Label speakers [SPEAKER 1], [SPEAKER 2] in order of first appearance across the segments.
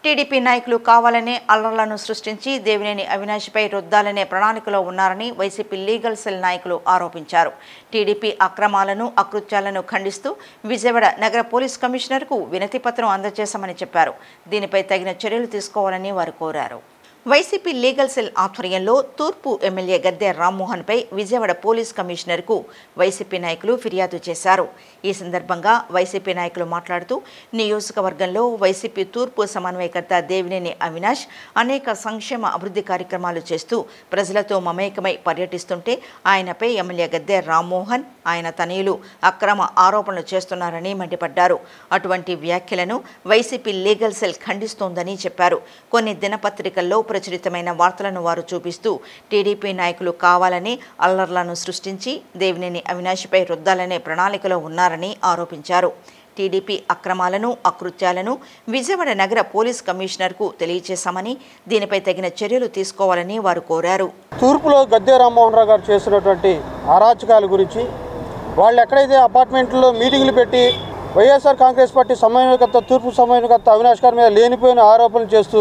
[SPEAKER 1] TDP నాయకులు కావాలనే అల్లర్లను సృష్టించి దేవినేని అవినాష్పై రుద్దాలనే ప్రణాళికలో ఉన్నారని వైసీపీ లీగల్ సెల్ నాయకులు ఆరోపించారు టీడీపీ అక్రమాలను అకృత్యాలను ఖండిస్తూ విజయవాడ నగర పోలీస్ కమిషనర్కు వినతి పత్రం అందజేశామని చెప్పారు దీనిపై తగిన చర్యలు తీసుకోవాలని వారు కోరారు వైసీపీ లీగల్ సెల్ ఆధ్వర్యంలో తూర్పు ఎమ్మెల్యే గద్దె రామ్మోహన్పై విజయవాడ పోలీస్ కమిషనర్కు వైసీపీ నాయకులు ఫిర్యాదు చేశారు ఈ సందర్భంగా వైసీపీ నాయకులు మాట్లాడుతూ నియోజకవర్గంలో వైసీపీ తూర్పు సమన్వయకర్త దేవినేని అవినాష్ అనేక సంక్షేమ అభివృద్ధి కార్యక్రమాలు చేస్తూ ప్రజలతో మమేకమై పర్యటిస్తుంటే ఆయనపై ఎమ్మెల్యే గద్దె రామ్మోహన్ ఆయన తనయులు అక్రమ ఆరోపణలు చేస్తున్నారని మండిపడ్డారు అటువంటి వ్యాఖ్యలను వైసీపీ లీగల్ సెల్ ఖండిస్తోందని చెప్పారు కొన్ని దినపత్రికల్లో ప్రచురితమైన వార్తలను వారు చూపిస్తూ టీడీపీ నాయకులు కావాలని అల్లర్లను సృష్టించి దేవినేని అవినాష్పై రుద్దాలనే ప్రణాళికలో ఉన్నారని ఆరోపించారు టీడీపీ అక్రమాలను అకృత్యాలను విజయవాడ నగర పోలీస్ కమిషనర్కు తెలియజేశామని దీనిపై తగిన చర్యలు తీసుకోవాలని వారు కోరారు
[SPEAKER 2] తూర్పులో గద్దె రామ్మోహన్ రావు గారు చేస్తున్నటువంటి అరాచకాల గురించి వాళ్ళు ఎక్కడైతే అపార్ట్మెంట్లో మీటింగ్లు పెట్టి వైఎస్ఆర్ కాంగ్రెస్ పార్టీ సమన్వయకర్త తూర్పు సమన్వయకర్త అవినాష్ గారి మీద లేనిపోయిన ఆరోపణలు చేస్తూ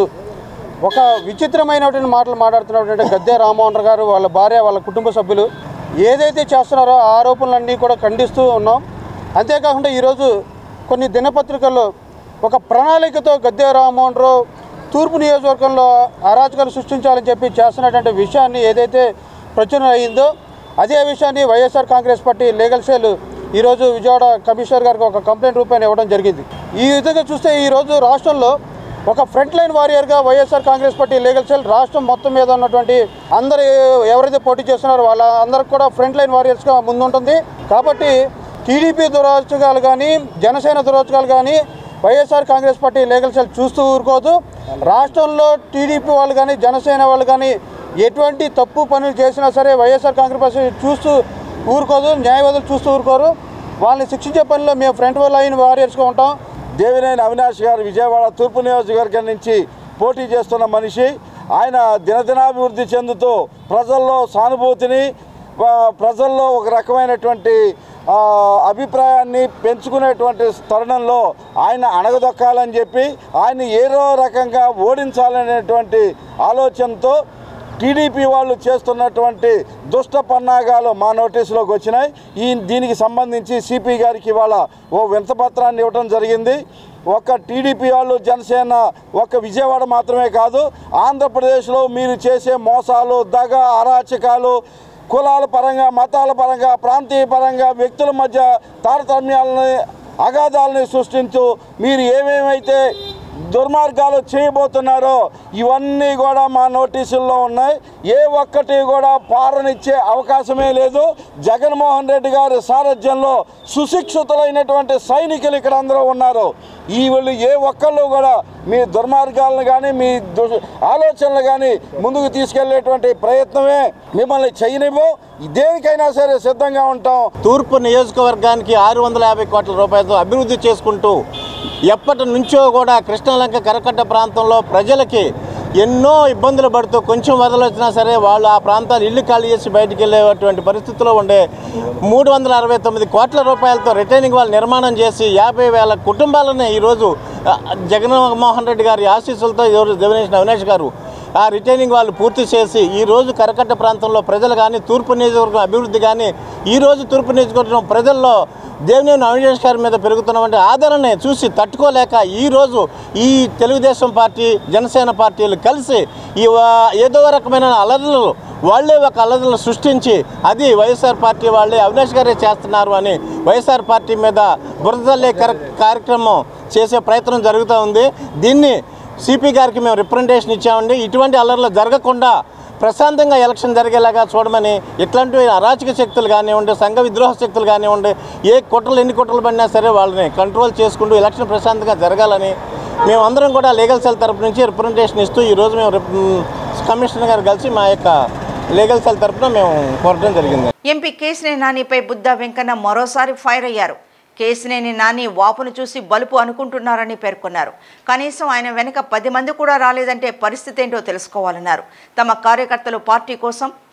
[SPEAKER 2] ఒక విచిత్రమైనటువంటి మాటలు మాట్లాడుతున్నటువంటి గద్దె రామ్మోహన్ రావు గారు వాళ్ళ భార్య వాళ్ళ కుటుంబ సభ్యులు ఏదైతే చేస్తున్నారో ఆ ఆరోపణలన్నీ కూడా ఖండిస్తూ ఉన్నాం అంతేకాకుండా ఈరోజు కొన్ని దినపత్రికల్లో ఒక ప్రణాళికతో గద్దె రామ్మోహన్ రావు తూర్పు నియోజకవర్గంలో అరాచకాలు సృష్టించాలని చెప్పి చేస్తున్నటువంటి విషయాన్ని ఏదైత ప్రచురణ అయిందో అదే విషయాన్ని YSR Congress party legal cell ఈరోజు విజయవాడ కమిషనర్ గారికి ఒక కంప్లైంట్ రూపాయలు ఇవ్వడం జరిగింది ఈ విధంగా చూస్తే ఈరోజు రాష్ట్రంలో ఒక ఫ్రంట్ లైన్ వారియర్గా YSR Congress party legal cell రాష్ట్రం మొత్తం మీద ఉన్నటువంటి అందరు ఎవరైతే పోటీ చేస్తున్నారో వాళ్ళ అందరికి కూడా ఫ్రంట్ లైన్ వారియర్స్గా ముందుంటుంది కాబట్టి టీడీపీ దురాచకాలు కానీ జనసేన దురాచకాలు కానీ YSR Congress party legal cell చూస్తూ ఊరుకోదు రాష్ట్రంలో టీడీపీ వాళ్ళు కానీ జనసేన వాళ్ళు కానీ ఎటువంటి తప్పు పనులు చేసినా సరే వైఎస్ఆర్ కాంగ్రెస్ పార్టీ చూస్తూ ఊరుకోదు న్యాయవాదులు చూస్తూ ఊరుకోరు వాళ్ళని శిక్షించే పనిలో మేము ఫ్రంట్ లైన్ వారియర్స్గా ఉంటాం
[SPEAKER 3] దేవినేని అవినాష్ గారు విజయవాడ తూర్పు నియోజకవర్గం నుంచి పోటీ చేస్తున్న మనిషి ఆయన దినదినాభివృద్ధి చెందుతూ ప్రజల్లో సానుభూతిని ఆ, ప్రజల్లో ఒక రకమైనటువంటి ఆ, అభిప్రాయాన్ని పెంచుకునేటువంటి తరుణంలో ఆయన అణగదొక్కాలని చెప్పి ఆయన ఏదో రకంగా ఓడించాలనేటువంటి ఆలోచనతో టీడీపీ వాళ్ళు చేస్తున్నటువంటి దుష్ట పన్నాగాలు మా నోటీసులోకి వచ్చినాయి ఈ దీనికి సంబంధించి సిపి గారికి ఇవాళ ఓ వింతపత్రాన్ని ఇవ్వడం జరిగింది ఒక టీడీపీ వాళ్ళు జనసేన ఒక విజయవాడ మాత్రమే కాదు ఆంధ్రప్రదేశ్లో మీరు చేసే మోసాలు దగ అరాచకాలు కులాల పరంగా మతాల పరంగా ప్రాంతీయ పరంగా వ్యక్తుల మధ్య తారతమ్యాలని అగాధాలని సృష్టించు మీరు ఏమేమైతే దుర్మార్గాలు చేయబోతున్నారో ఇవన్నీ కూడా మా నోటీసుల్లో ఉన్నాయి ఏ ఒక్కటి కూడా పారనిచ్చే అవకాశమే లేదు జగన్మోహన్ రెడ్డి గారి సారథ్యంలో సుశిక్షితులైనటువంటి సైనికులు ఇక్కడ అందరూ ఉన్నారు ఈ వీళ్ళు ఏ ఒక్కళ్ళు కూడా మీ దుర్మార్గాలను కానీ మీ దు ఆలోచనలు కానీ ముందుకు తీసుకెళ్లేటువంటి ప్రయత్నమే మిమ్మల్ని చేయనివ్వు దేనికైనా సరే సిద్ధంగా ఉంటాం
[SPEAKER 4] తూర్పు నియోజకవర్గానికి ఆరు వందల యాభై కోట్ల రూపాయలతో అభివృద్ధి చేసుకుంటూ ఎప్పటి నుంచో కూడా కృష్ణలంక కరకట్ట ప్రాంతంలో ప్రజలకి ఎన్నో ఇబ్బందులు పడుతూ కొంచెం వదలొచ్చినా సరే వాళ్ళు ఆ ప్రాంతాలు ఇల్లు ఖాళీ చేసి బయటికి వెళ్ళేటువంటి పరిస్థితిలో ఉండే మూడు వందల అరవై తొమ్మిది కోట్ల రూపాయలతో రిటైనింగ్ వాళ్ళు నిర్మాణం చేసి యాభై వేల కుటుంబాలను ఈరోజు ఆ, జగన్మోహన్ రెడ్డి గారి ఆశీస్సులతో ఈరోజు దేవినేసిన అవినాష్ గారు ఆ రిటైనింగ్ వాళ్ళు పూర్తి చేసి ఈ రోజు కరకట్ట ప్రాంతంలో ప్రజలు కానీ తూర్పు నియోజకవర్గం అభివృద్ధి కానీ ఈ రోజు తూర్పు నియోజకవర్గం ప్రజల్లో దేవినేని అవినాష్ గారి మీద పెరుగుతున్నటువంటి ఆదరణని చూసి తట్టుకోలేక ఈ రోజు ఈ తెలుగుదేశం పార్టీ జనసేన పార్టీలు కలిసి ఈ వా- ఏదో రకమైన అలర్లు వాళ్ళే ఒక అలర్లు సృష్టించి అది వైఎస్ఆర్ పార్టీ వాళ్ళే అవినాష్ గారే చేస్తున్నారు అని వైఎస్ఆర్ పార్టీ మీద బురదల్లే కర- కార్యక్రమం చేసే ప్రయత్నం జరుగుతూ ఉంది దీన్ని సిపి గారికి మేము రిప్రజెంటేషన్ ఇచ్చామండి ఇటువంటి అల్లర్లు జరగకుండా ప్రశాంతంగా ఎలక్షన్ జరిగేలాగా చూడమని ఇట్లాంటి అరాచక శక్తులు కానివ్వండి సంఘ విద్రోహ శక్తులు కానివ్వండి ఏ కుట్రలు ఎన్ని కుట్రలు పడినా సరే వాళ్ళని కంట్రోల్ చేసుకుంటూ ఎలక్షన్ ప్రశాంతంగా జరగాలని మేమందరం కూడా లీగల్ సెల్ తరపు నుంచి రిప్రజెంటేషన్ ఇస్తూ ఈరోజు మేము రిప్- కమిషనర్ గారు కలిసి మా యొక్క లీగల్ సెల్ తరపున మేము కోరడం జరిగింది
[SPEAKER 1] ఎంపీ కేసినేని నానిపై బుద్ధా వెంకన్న మరోసారి ఫైర్ అయ్యారు కేసినేని నాని వాపును చూసి బలుపు అనుకుంటున్నారని పేర్కొన్నారు కనీసం ఆయన వెనుక పది మంది కూడా రాలేదంటే పరిస్థితి ఏంటో తెలుసుకోవాలన్నారు తమ కార్యకర్తలు పార్టీ కోసం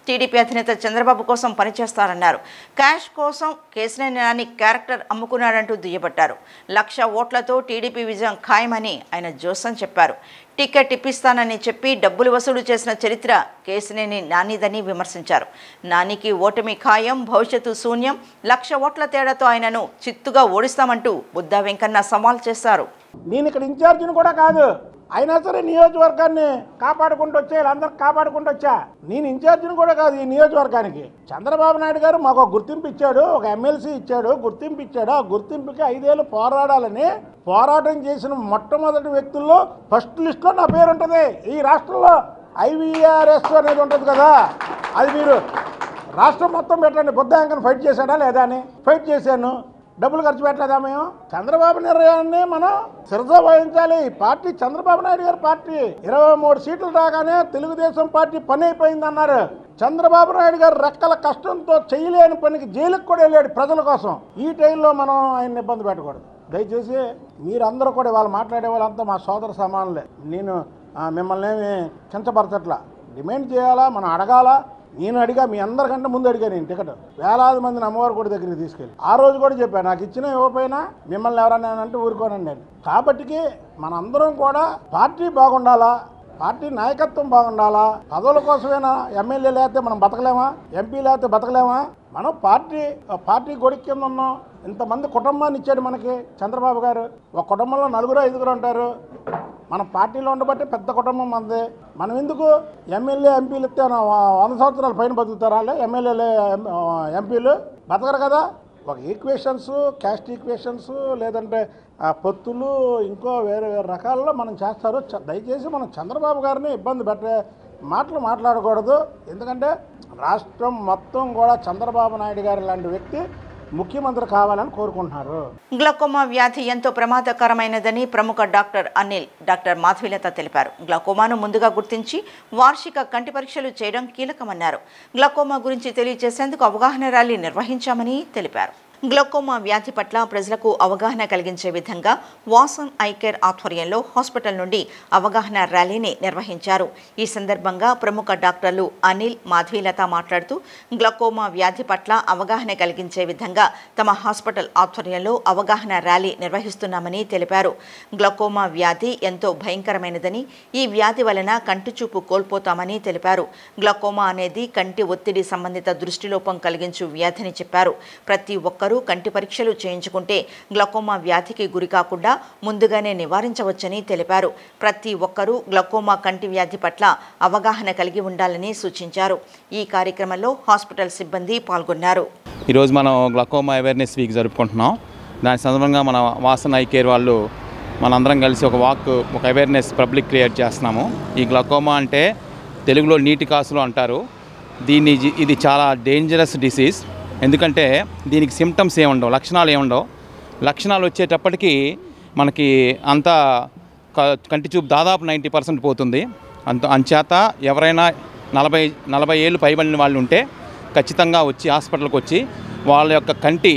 [SPEAKER 1] టీడీపీ అధినేత చంద్రబాబు కోసం పనిచేస్తారన్నారు క్యాష్ కోసం కేసినేని నాని క్యారెక్టర్ అమ్ముకున్నాడంటూ దుయ్యబట్టారు లక్ష ఓట్లతో టీడీపీ విజయం ఖాయమని ఆయన జోసన్ చెప్పారు టికెట్ ఇప్పిస్తానని చెప్పి డబ్బులు వసూలు చేసిన చరిత్ర కేసినేని నానిదని విమర్శించారు నానికి ఓటమి ఖాయం భవిష్యత్తు శూన్యం లక్ష ఓట్ల తేడాతో ఆయనను చిత్తుగా ఓడిస్తామంటూ బుద్దా వెంకన్న సవాల్ చేశారు
[SPEAKER 5] నేను ఇక్కడ ఇన్ఛార్జిని కూడా కాదు అయినా సరే నియోజకవర్గాన్ని కాపాడుకుంటూ వచ్చా వీళ్ళందరూ కాపాడుకుంటూ వచ్చా నేను ఇన్ఛార్జిని కూడా కాదు ఈ నియోజకవర్గానికి చంద్రబాబు నాయుడు గారు మాకు ఒక గుర్తింపు ఇచ్చాడు ఒక ఎమ్మెల్సీ ఇచ్చాడు గుర్తింపు ఇచ్చాడు ఆ గుర్తింపుకి ఐదేళ్ళు పోరాడాలని పోరాటం చేసిన మొట్టమొదటి వ్యక్తుల్లో ఫస్ట్ లిస్ట్లో నా పేరు ఉంటుంది ఈ రాష్ట్రంలో ఐవీఆర్ఎస్ అనేది ఉంటుంది కదా అది మీరు రాష్ట్రం మొత్తం పెట్టండి బుద్ధాంకను ఫైట్ చేశాడా లేదా అని ఫైట్ చేశాను డబ్బులు ఖర్చు పెట్టలేదా మేము చంద్రబాబు నిర్ణయాన్ని మనం శిరస వహించాలి ఈ పార్టీ చంద్రబాబు నాయుడు గారి పార్టీ ఇరవై మూడు సీట్లు రాగానే తెలుగుదేశం పార్టీ పని అయిపోయింది అన్నారు చంద్రబాబు నాయుడు గారు రెక్కల కష్టంతో చేయలేని పనికి జైలుకు కూడా వెళ్ళాడు ప్రజల కోసం ఈ టైంలో మనం ఆయన ఇబ్బంది పెట్టకూడదు దయచేసి మీరందరూ కూడా వాళ్ళు మాట్లాడే వాళ్ళంతా మా సోదర సమానులే నేను ఆ, మిమ్మల్ని ఏమి కించపరచట్లా డిమాండ్ చేయాలా మనం అడగాలా నేను అడిగా మీ అందరికంటే ముందు అడిగా నేను టికెట్ వేలాది మందిని అమ్మవారి గుడి దగ్గరికి తీసుకెళ్ళి ఆ రోజు కూడా చెప్పాను నాకు ఇచ్చిన ఇవ్వకపోయినా మిమ్మల్ని ఎవరన్నా అంటే ఊరుకోనండి నేను కాబట్టికి మనందరం కూడా పార్టీ బాగుండాలా పార్టీ నాయకత్వం బాగుండాలా పదవుల కోసమేనా ఎమ్మెల్యే లేకపోతే మనం బతకలేమా ఎంపీ లేకపోతే బతకలేమా మనం పార్టీ పార్టీ గొడికి కింద ఉన్నాం ఇంతమంది కుటుంబాన్ని ఇచ్చాడు మనకి చంద్రబాబు గారు ఒక కుటుంబంలో నలుగురు ఐదుగురు ఉంటారు మన పార్టీలో ఉండబట్టి పెద్ద కుటుంబం మనది మనం ఎందుకు ఎమ్మెల్యే ఎంపీలు ఇస్తే నా వ- వంద సంవత్సరాల పైన బతుకుతారా వాళ్ళు ఎమ్మెల్యేలు ఎం- ఎంపీలు బతకరు కదా ఒక ఈక్వేషన్స్ క్యాస్ట్ ఈక్వేషన్స్ లేదంటే ఆ పొత్తులు ఇంకో వేరే వేరే రకాల్లో మనం చేస్తారు చ- దయచేసి మనం చంద్రబాబు గారిని ఇబ్బంది పెట్టే మాటలు మాట్లాడకూడదు ఎందుకంటే రాష్ట్రం మొత్తం కూడా చంద్రబాబు నాయుడు గారి లాంటి వ్యక్తి ముఖ్యమంత్రి కావాలని కోరుకుంటున్నారు
[SPEAKER 1] గ్లకోమా వ్యాధి ఎంతో ప్రమాదకరమైనదని ప్రముఖ డాక్టర్ అనిల్ డాక్టర్ మాధవీలత తెలిపారు గ్లకోమాను ముందుగా గుర్తించి వార్షిక కంటి పరీక్షలు చేయడం కీలకమన్నారు గ్లకోమా గురించి తెలియజేసేందుకు అవగాహన ర్యాలీ నిర్వహించామని తెలిపారు గ్లకోమా వ్యాధి పట్ల ప్రజలకు అవగాహన కలిగించే విధంగా వాసన్ ఐ కేర్ ఆధ్వర్యంలో హాస్పిటల్ నుండి అవగాహన ర్యాలీని నిర్వహించారు ఈ సందర్భంగా ప్రముఖ డాక్టర్లు అనిల్ మాధవీలత మాట్లాడుతూ గ్లకోమా వ్యాధి పట్ల అవగాహన కలిగించే విధంగా తమ హాస్పిటల్ ఆధ్వర్యంలో అవగాహన ర్యాలీ నిర్వహిస్తున్నామని తెలిపారు గ్లకోమా వ్యాధి ఎంతో భయంకరమైనదని ఈ వ్యాధి వలన కంటి చూపు కోల్పోతామని తెలిపారు గ్లకోమా అనేది కంటి ఒత్తిడి సంబంధిత దృష్టిలోపం కలిగించు వ్యాధిని చెప్పారు ప్రతి ఒక్కరూ కంటి పరీక్షలు చేయించుకుంటే గ్లకోమా వ్యాధికి గురి కాకుండా ముందుగానే నివారించవచ్చని తెలిపారు ప్రతి ఒక్కరూ గ్లకోమా కంటి వ్యాధి పట్ల అవగాహన కలిగి ఉండాలని సూచించారు ఈ కార్యక్రమంలో హాస్పిటల్ సిబ్బంది పాల్గొన్నారు
[SPEAKER 6] ఈరోజు మనం గ్లకోమా అవేర్నెస్ వీక్ జరుపుకుంటున్నాం దాని సందర్భంగా మన వాసన ఐ కేర్ వాళ్ళు మనందరం కలిసి ఒక వాక్ ఒక అవేర్నెస్ పబ్లిక్ క్రియేట్ చేస్తున్నాము ఈ గ్లకోమా అంటే తెలుగులో నీటి కాసులు అంటారు దీన్ని జి- ఇది చాలా డేంజరస్ డిసీజ్ ఎందుకంటే దీనికి సిమ్టమ్స్ ఏముండవు లక్షణాలు ఏముండవు లక్షణాలు వచ్చేటప్పటికి మనకి అంతా క- కంటి చూపు దాదాపు నైంటీ పర్సెంట్ పోతుంది అంత అంచేత ఎవరైనా నలభై నలభై ఏళ్ళు పైబడిన వాళ్ళు ఉంటే ఖచ్చితంగా వచ్చి హాస్పిటల్కి వచ్చి వాళ్ళ యొక్క కంటి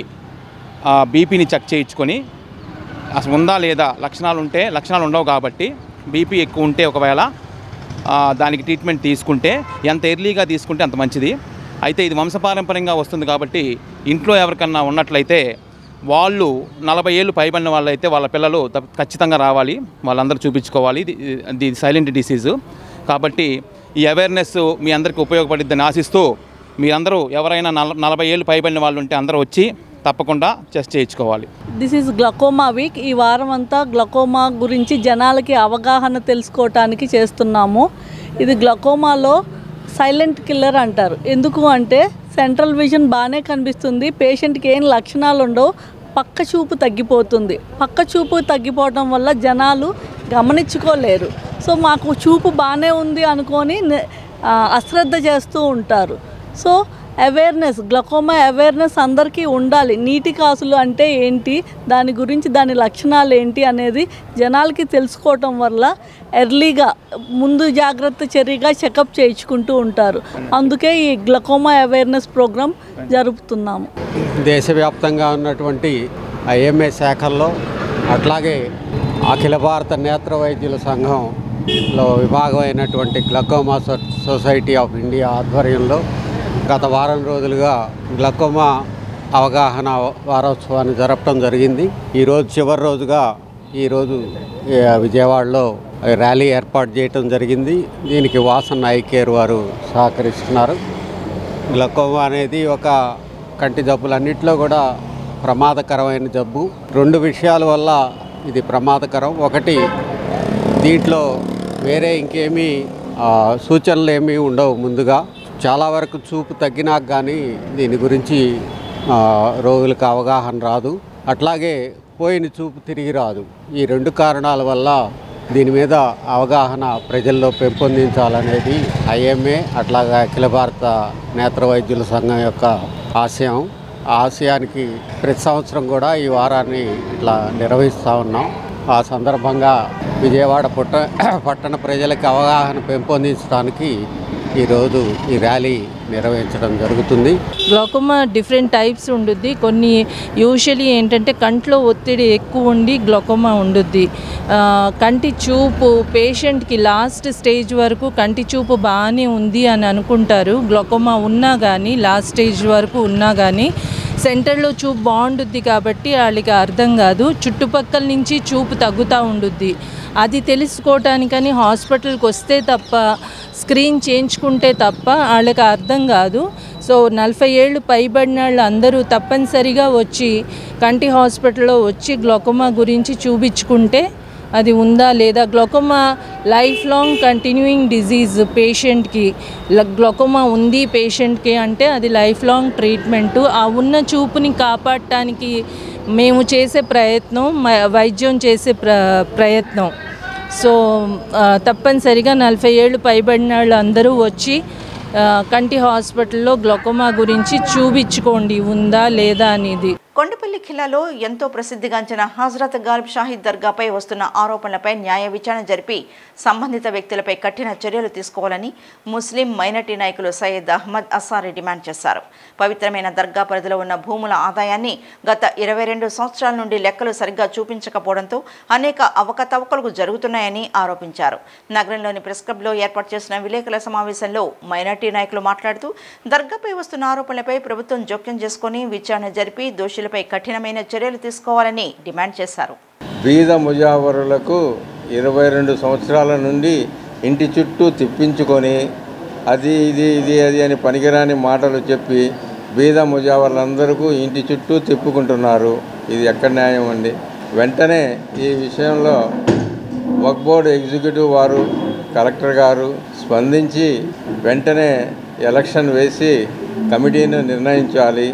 [SPEAKER 6] బీపీని చెక్ చేయించుకొని అసలు ఉందా లేదా లక్షణాలు ఉంటే లక్షణాలు ఉండవు కాబట్టి బీపీ ఎక్కువ ఉంటే ఒకవేళ ఆ, దానికి ట్రీట్మెంట్ తీసుకుంటే ఎంత ఎర్లీగా తీసుకుంటే అంత మంచిది అయితే ఇది వంశపారంపర్యంగా వస్తుంది కాబట్టి ఇంట్లో ఎవరికన్నా ఉన్నట్లయితే వాళ్ళు నలభై ఏళ్ళు పైబడిన వాళ్ళైతే వాళ్ళ పిల్లలు తప్ప- ఖచ్చితంగా రావాలి వాళ్ళందరూ చూపించుకోవాలి ఇది ఇది సైలెంట్ డిసీజు కాబట్టి ఈ అవేర్నెస్ మీ అందరికీ ఉపయోగపడిద్దని ఆశిస్తూ మీరందరూ ఎవరైనా నల నలభై ఏళ్ళు పైబడిన వాళ్ళు ఉంటే అందరూ వచ్చి తప్పకుండా చెస్ట్ చేయించుకోవాలి
[SPEAKER 7] దిస్ ఈజ్ గ్లకోమా వీక్ ఈ వారం అంతా గ్లకోమా గురించి జనాలకి అవగాహన తెలుసుకోవటానికి చేస్తున్నాము ఇది గ్లకోమాలో సైలెంట్ కిల్లర్ అంటారు ఎందుకు అంటే సెంట్రల్ విజన్ బాగానే కనిపిస్తుంది పేషెంట్కి ఏం లక్షణాలు ఉండవు పక్క చూపు తగ్గిపోతుంది పక్క చూపు తగ్గిపోవడం వల్ల జనాలు గమనించుకోలేరు సో మాకు చూపు బాగానే ఉంది అనుకొని నే- ఆ, అశ్రద్ధ చేస్తూ ఉంటారు సో అవేర్నెస్ గ్లకోమా అవేర్నెస్ అందరికీ ఉండాలి నీటి కాసులు అంటే ఏంటి దాని గురించి దాని లక్షణాలు ఏంటి అనేది జనాలకి తెలుసుకోవటం వల్ల ఎర్లీగా ముందు జాగ్రత్త చర్యగా చెకప్ చేయించుకుంటూ ఉంటారు అందుకే ఈ గ్లకోమా అవేర్నెస్ ప్రోగ్రాం జరుపుతున్నాము
[SPEAKER 8] దేశవ్యాప్తంగా ఉన్నటువంటి ఐఎంఏ శాఖల్లో అట్లాగే అఖిల భారత నేత్ర వైద్యుల సంఘం లో విభాగమైనటువంటి గ్లకోమా సొ- సొసైటీ ఆఫ్ ఇండియా ఆధ్వర్యంలో గత వారం రోజులుగా గ్లకోమా అవగాహన వారోత్సవాన్ని జరపడం జరిగింది ఈరోజు చివరి రోజుగా ఈరోజు ఏ, విజయవాడలో ర్యాలీ ఏర్పాటు చేయడం జరిగింది దీనికి వాసన్ ఐ కేర్ వారు సహకరిస్తున్నారు గ్లకోమా అనేది ఒక కంటి జబ్బులన్నింటిలో కూడా ప్రమాదకరమైన జబ్బు రెండు విషయాల వల్ల ఇది ప్రమాదకరం ఒకటి దీంట్లో వేరే ఇంకేమీ ఆ, సూచనలు ఏమీ ఉండవు ముందుగా చాలా వరకు చూపు తగ్గినాక కానీ దీని గురించి ఆ, రోగులకు అవగాహన రాదు అట్లాగే పోయిన చూపు తిరిగి రాదు ఈ రెండు కారణాల వల్ల దీని మీద అవగాహన ప్రజల్లో పెంపొందించాలనేది ఐఎంఏ అట్లాగే అఖిల భారత నేత్ర వైద్యుల సంఘం యొక్క ఆశయం ఆ ఆశయానికి ప్రతి సంవత్సరం కూడా ఈ వారాన్ని ఇట్లా నిర్వహిస్తూ ఉన్నాం ఆ సందర్భంగా విజయవాడ పుట్ట పట్టణ ప్రజలకు అవగాహన పెంపొందించడానికి ఈరోజు ఈ ర్యాలీ నిర్వహించడం జరుగుతుంది
[SPEAKER 9] గ్లాకోమా డిఫరెంట్ టైప్స్ ఉండుద్ది కొన్ని యూజువలీ ఏంటంటే కంట్లో ఒత్తిడి ఎక్కువ ఉండి గ్లాకోమా ఉండుద్ది ఆ, కంటి చూపు పేషెంట్కి లాస్ట్ స్టేజ్ వరకు కంటి చూపు బాగానే ఉంది అని అనుకుంటారు గ్లాకోమా ఉన్నా కానీ లాస్ట్ స్టేజ్ వరకు ఉన్నా కానీ సెంటర్లో చూపు బాగుండుద్ది కాబట్టి వాళ్ళకి అర్థం కాదు చుట్టుపక్కల నుంచి చూపు తగ్గుతూ ఉండుద్ది అది తెలుసుకోవటానికని హాస్పిటల్కి వస్తే తప్ప స్క్రీన్ చేయించుకుంటే తప్ప వాళ్ళకి అర్థం కాదు సో నలభై ఏళ్ళు పైబడిన వాళ్ళు అందరూ తప్పనిసరిగా వచ్చి కంటి హాస్పిటల్లో వచ్చి గ్లోకోమా గురించి చూపించుకుంటే అది ఉందా లేదా glaucoma life long continuing disease పేషెంట్కి గ్లోకోమా ఉంది పేషెంట్కి అంటే అది లైఫ్ లాంగ్ ట్రీట్మెంటు ఆ ఉన్న చూపుని కాపాడటానికి మేము చేసే ప్రయత్నం మ- వైద్యం చేసే ప్ర ప్రయత్నం సో ఆ, తప్పనిసరిగా నలభై ఏళ్ళు పైబడిన వాళ్ళు అందరూ వచ్చి ఆ, కంటి హాస్పిటల్లో గ్లోకోమా గురించి చూపించుకోండి ఉందా లేదా అనేది
[SPEAKER 1] కొండపల్లి ఖిల్లాలో ఎంతో ప్రసిద్ధిగాంచిన హజరత్ గాలిబ్ షాహీద్ దర్గాపై వస్తున్న ఆరోపణలపై న్యాయ విచారణ జరిపి సంబంధిత వ్యక్తులపై కఠిన చర్యలు తీసుకోవాలని ముస్లిం మైనార్టీ నాయకులు సయ్యద్ అహ్మద్ అస్సారి డిమాండ్ చేశారు పవిత్రమైన దర్గా పరిధిలో ఉన్న భూముల ఆదాయాన్ని గత ఇరవై రెండు సంవత్సరాల నుండి లెక్కలు సరిగ్గా చూపించకపోవడంతో అనేక అవకతవకలు జరుగుతున్నాయని ఆరోపించారు నగరంలోని ప్రెస్ క్లబ్లో ఏర్పాటు చేసిన విలేకరుల సమావేశంలో మైనార్టీ నాయకులు మాట్లాడుతూ దర్గాపై వస్తున్న ఆరోపణలపై ప్రభుత్వం జోక్యం చేసుకుని విచారణ జరిపి దోషులపై కఠినమైన చర్యలు తీసుకోవాలని డిమాండ్ చేశారు
[SPEAKER 10] బీద ముజావరులకు ఇరవై రెండు సంవత్సరాల నుండి ఇంటి చుట్టూ తిప్పించుకొని అది ఇది ఇది అది అని పనికిరాని మాటలు చెప్పి బీద ముజావరులందరికీ ఇంటి చుట్టూ తిప్పుకుంటున్నారు ఇది ఎక్కడ న్యాయం అండి వెంటనే ఈ విషయంలో వక్ బోర్డు ఎగ్జిక్యూటివ్ వారు కలెక్టర్ గారు స్పందించి వెంటనే ఎలక్షన్ వేసి కమిటీని నిర్ణయించాలి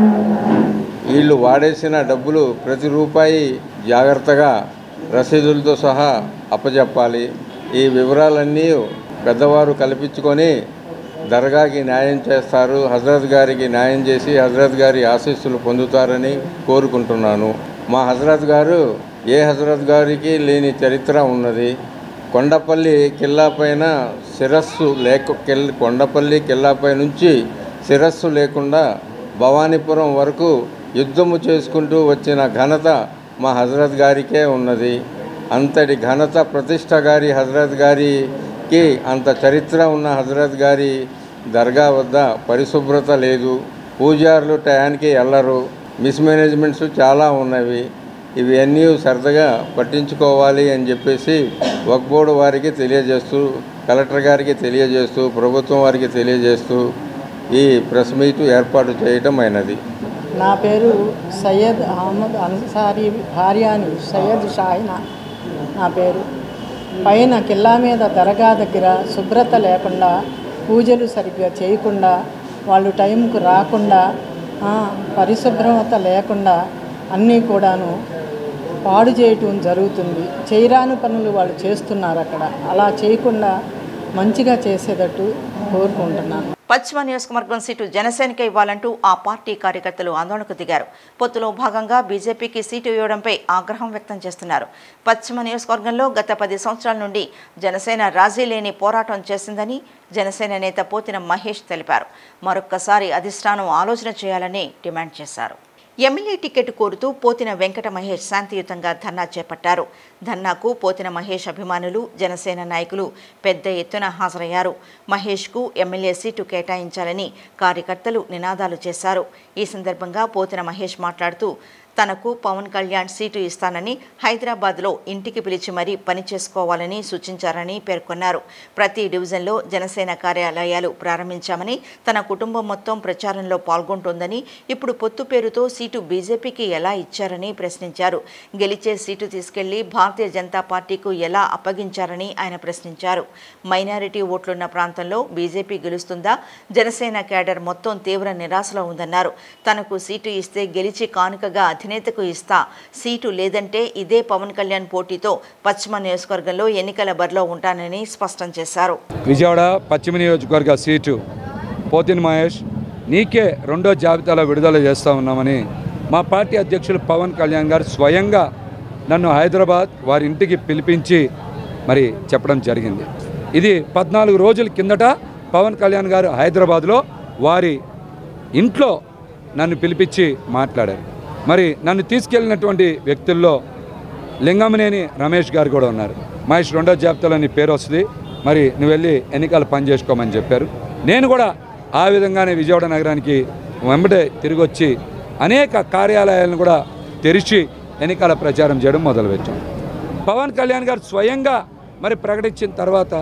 [SPEAKER 10] వీళ్ళు వాడేసిన డబ్బులు ప్రతి రూపాయి జాగ్రత్తగా రసీదులతో సహా అప్పచెప్పాలి ఈ వివరాలన్నీ పెద్దవారు కల్పించుకొని దర్గాకి న్యాయం చేస్తారు హజరత్ గారికి న్యాయం చేసి హజరత్ గారి ఆశీస్సులు పొందుతారని కోరుకుంటున్నాను మా హజరత్ గారు ఏ హజరత్ గారికి లేని చరిత్ర ఉన్నది కొండపల్లి కిల్లా పైన శిరస్సు లేక కిల్ కొండపల్లి కిల్లాపై నుంచి శిరస్సు లేకుండా భవానీపురం వరకు యుద్ధము చేసుకుంటూ వచ్చిన ఘనత మా హజరత్ గారికే ఉన్నది అంతటి ఘనత ప్రతిష్ట గారి హజరత్ గారికి అంత చరిత్ర ఉన్న హజరత్ గారి దర్గా వద్ద పరిశుభ్రత లేదు పూజారులు టయానికి వెళ్ళరు మిస్మేనేజ్మెంట్స్ చాలా ఉన్నవి ఇవి అన్నీ సరదాగా పట్టించుకోవాలి అని చెప్పేసి వక్ బోర్డు వారికి తెలియజేస్తూ కలెక్టర్ గారికి తెలియజేస్తూ ప్రభుత్వం వారికి తెలియజేస్తూ ఈ ప్రెస్ మీట్ ఏర్పాటు చేయటం అయినది
[SPEAKER 11] నా పేరు సయ్యద్ అహ్మద్ అన్సారీ భార్యాని సయ్యద్ షాహినా నా పేరు పైన కిల్లా మీద దర్గా దగ్గర శుభ్రత లేకుండా పూజలు సరిగ్గా చేయకుండా వాళ్ళు టైంకు రాకుండా ఆ, పరిశుభ్రత లేకుండా అన్నీ కూడాను పాడు చేయటం జరుగుతుంది చేయరాని పనులు వాళ్ళు చేస్తున్నారు అక్కడ అలా చేయకుండా మంచిగా చేసేటట్టు కోరుకుంటున్నాను
[SPEAKER 1] పశ్చిమ నియోజకవర్గం సీటు జనసేనకే ఇవ్వాలంటూ ఆ పార్టీ కార్యకర్తలు ఆందోళనకు దిగారు పొత్తులో భాగంగా బీజేపీకి సీటు ఇవ్వడంపై ఆగ్రహం వ్యక్తం చేస్తున్నారు పశ్చిమ నియోజకవర్గంలో గత పది సంవత్సరాల నుండి జనసేన రాజీ లేని పోరాటం చేసిందని జనసేన నేత పోతిన మహేష్ తెలిపారు మరొక్కసారి అధిష్టానం ఆలోచన చేయాలని డిమాండ్ చేశారు ఎమ్మెల్యే టికెట్ కోరుతూ పోతిన వెంకట మహేష్ శాంతియుతంగా ధర్నా చేపట్టారు ధర్నాకు పోతిన మహేష్ అభిమానులు జనసేన నాయకులు పెద్ద ఎత్తున హాజరయ్యారు మహేష్కు ఎమ్మెల్యే సీటు కేటాయించాలని కార్యకర్తలు నినాదాలు చేశారు ఈ సందర్భంగా పోతిన మహేష్ మాట్లాడుతూ తనకు పవన్ కళ్యాణ్ సీటు ఇస్తానని హైదరాబాద్లో ఇంటికి పిలిచి మరీ పని చేసుకోవాలని సూచించారని పేర్కొన్నారు ప్రతి డివిజన్లో జనసేన కార్యాలయాలు ప్రారంభించామని తన కుటుంబం మొత్తం ప్రచారంలో పాల్గొంటోందని ఇప్పుడు పొత్తు పేరుతో సీటు బీజేపీకి ఎలా ఇచ్చారని ప్రశ్నించారు గెలిచే సీటు తీసుకెళ్లి భారతీయ జనతా పార్టీకు ఎలా అప్పగించారని ఆయన ప్రశ్నించారు మైనారిటీ ఓట్లున్న ప్రాంతంలో బీజేపీ గెలుస్తుందా జనసేన కేడర్ మొత్తం తీవ్ర నిరాశలో ఉందన్నారు తనకు సీటు ఇస్తే గెలిచి కానుకగా అధినేతకు ఇస్తా సీటు లేదంటే ఇదే పవన్ కళ్యాణ్ పోటీతో పశ్చిమ నియోజకవర్గంలో ఎన్నికల బరిలో ఉంటానని స్పష్టం చేశారు
[SPEAKER 12] విజయవాడ పశ్చిమ నియోజకవర్గ సీటు పోతిన్ మహేష్ నీకే రెండో జాబితాలో విడుదల చేస్తూ ఉన్నామని మా పార్టీ అధ్యక్షులు పవన్ కళ్యాణ్ గారు స్వయంగా నన్ను హైదరాబాద్ వారి ఇంటికి పిలిపించి మరి చెప్పడం జరిగింది ఇది పద్నాలుగు రోజుల కిందట పవన్ కళ్యాణ్ గారు హైదరాబాద్లో వారి ఇంట్లో నన్ను పిలిపించి మాట్లాడారు మరి నన్ను తీసుకెళ్ళినటువంటి వ్యక్తుల్లో లింగమనేని రమేష్ గారు కూడా ఉన్నారు మహేష్ రెండో జాబితాలో నీ పేరు వస్తుంది మరి నువ్వు వెళ్ళి ఎన్నికలు పని చేసుకోమని చెప్పారు నేను కూడా ఆ విధంగానే విజయవాడ నగరానికి వెంబడే తిరిగి వచ్చి అనేక కార్యాలయాలను కూడా తెరిచి ఎన్నికల ప్రచారం చేయడం మొదలుపెట్టాం పవన్ కళ్యాణ్ గారు స్వయంగా మరి ప్రకటించిన తర్వాత